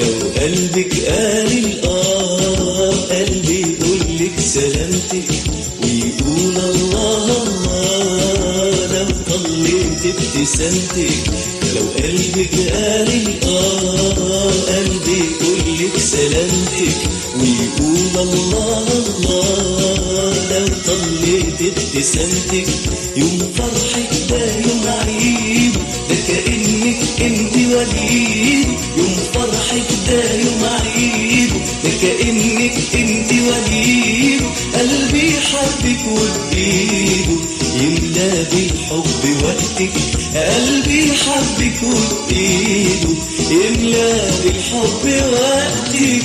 لو قلبك قال الآه قلبي يقولك سلامتك ويقول الله الله لو طليت ابتسامتك لو قلبك قال الآه قلبي يقولك سلامتك ويقول الله الله لو طليت ابتسامتك يوم فرحك ده يوم عيد ده كأنك انت وليد يوم فرحك ده يوم عيد ده كأنك انت وليد قلبي حبك وبإيده يملى بالحب وقتك قلبي حبك وبإيده يملى بالحب وقتك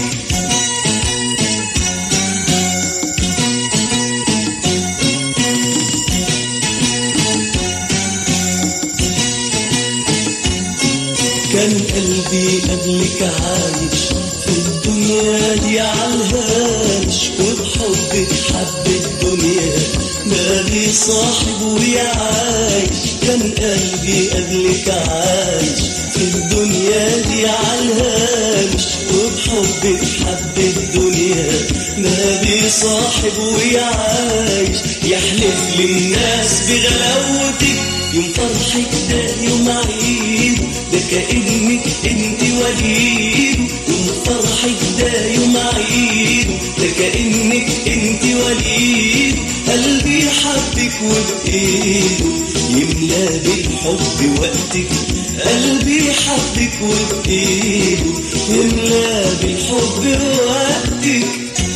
كان قلبي قبلك عايش في الدنيا دي عالهامش وبحبك حب الدنيا ما لي صاحب ويعايش كان قلبي قبلك عايش في الدنيا دي عالهامش وبحبك حب الدنيا ما لي صاحب ويعايش يحلف للناس بغلاوتك يوم فرحك ده يوم عيد ده كأنك انت وليد يوم فرحك ده يوم عيد ده كأنك انت وليد قلبي حبك وبإيده يملى بالحب وقتك قلبي حبك وبإيده يملى بالحب وقتك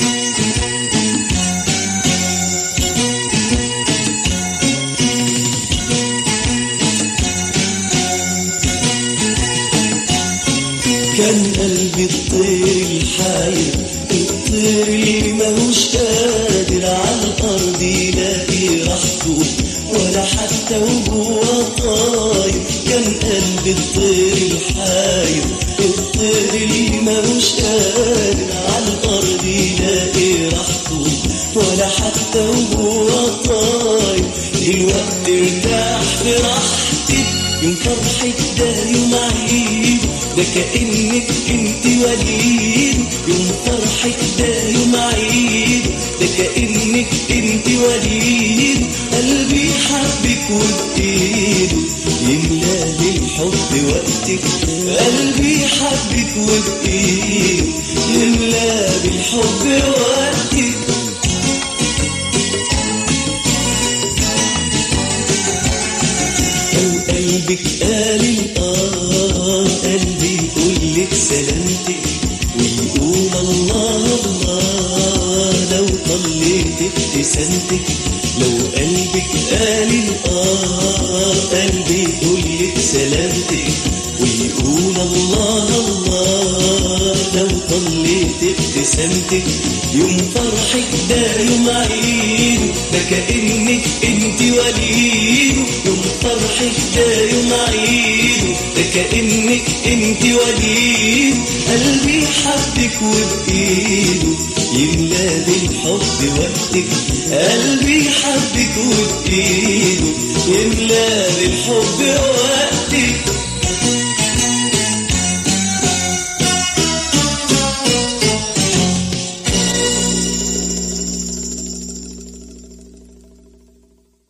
كان قلبي الطير الحاير الطير اللي ماهوش قادر على الارض يلاقي راحته ولا حتى وهو طاير كان قلبي الطير الحاير الطير اللي ماهوش قادر على الارض يلاقي راحته ولا حتى وهو طاير دلوقتي ارتاح في راحتك يوم فرحك ده يوم عيد ده كأنك انت وليد يوم فرحك ده يوم عيد ده كأنك انت وليد قلبي حبك وبإيده يملى بالحب وقتك قلبي حبك وبإيده يملى بالحب وقتك لو قلبك قال الآه قلبي يقولك سلامتك ويقول الله الله لو طليت ابتسامتك لو قلبك قال الآه قلبي يقولك سلامتك ويقول الله الله لو طليت ابتسامتك يوم فرحك ده يوم عيد ده كأنك انت وليد يوم فرحك ده يوم عيد ده كأنك انت وليد قلبي حبك وبإيده يملى بالحب وقتك قلبي حبك وبإيده يملى بالحب وقتك